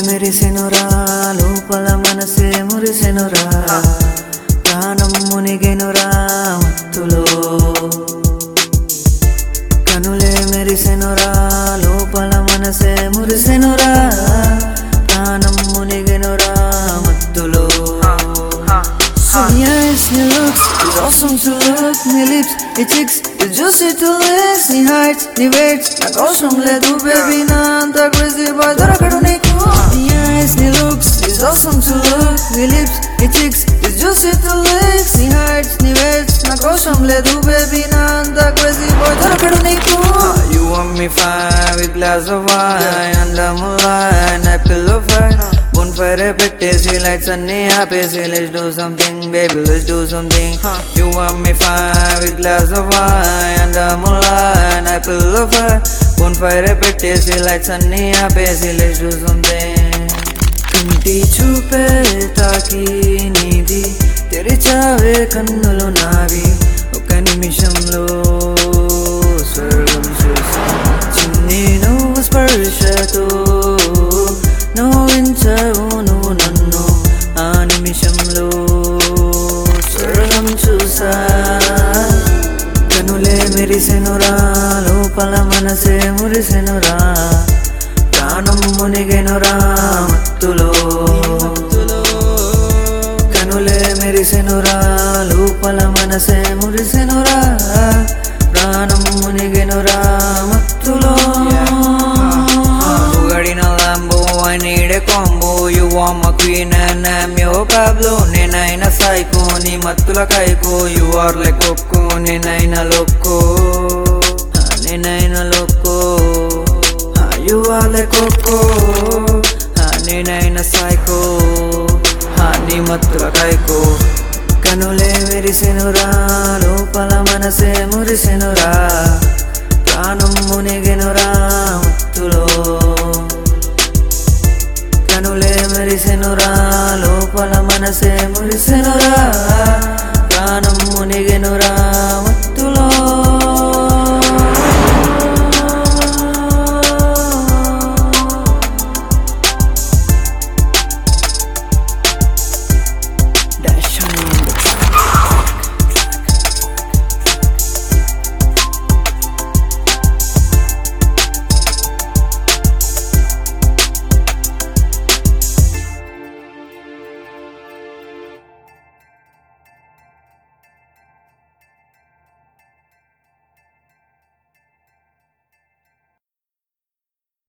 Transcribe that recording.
మెరిసెనురా లోపల మనసే మురిసెనురా ప్రాణం మునిగెనురా మత్తులో కనులే మెరిసెనురా లోపల మనసే మురిసెనురా ప్రాణం మునిగెనురా మత్తులో So yes, he looks, he's awesome to look Me lips, he chicks, he juicy to lips He heights, he weights, నాకు అవసరం లేదు baby నా అంత crazy boy దొరకడు నీకు Yes, he looks, he's awesome to look Me lips, he chicks, he juicy to lips He heights, he weights, నాకు అవసరం లేదు baby నా అంత crazy boy దొరకడు నీకు You want me fine with glass of wine Under moonlight, I pillow fight bonfire పెట్టేసి lights అన్ని ఆపేసి let's do something baby let's do something you want me fire with glass of wine and moonlight I pillow fight bonfire పెట్టేసి lights అన్ని ఆపేసి let's do something కంటి చూపే తాకి నీది తెరిచావే కన్నులు నావి ఒక నిమిషంలో స్వర్గం చూసి చిన్ని నువ్వు స్పర్శతో నవ్వించవు నువ్వు నన్ను ఆ నిమిషంలో స్వర్గం చూసా కనులే మెరిసెనురా లోపల మనసే మురిసెనురా ప్రాణం మునిగెనురా మత్తులో కనులే మెరిసెనురా లోపల మనసే మురిసెనురా ప్రాణం మునిగెనురా మత్తులో గడిన lambo I need a combo You are my queen and I'm your Pablo నేనైనా సైకో నీ మత్తుల కైకో You are like Coco నేనైనా లోకో నేనైనా loco You are like Coco నేనైనా సైకో నీ మత్తుల కైకో కనులే మెరిసెనురా లోపల మనసే మురిసెనురా ప్రాణం మునిగెనురా మత్తులో కనులే మెరిసెనురా లోపల మనసే మురిసెనురా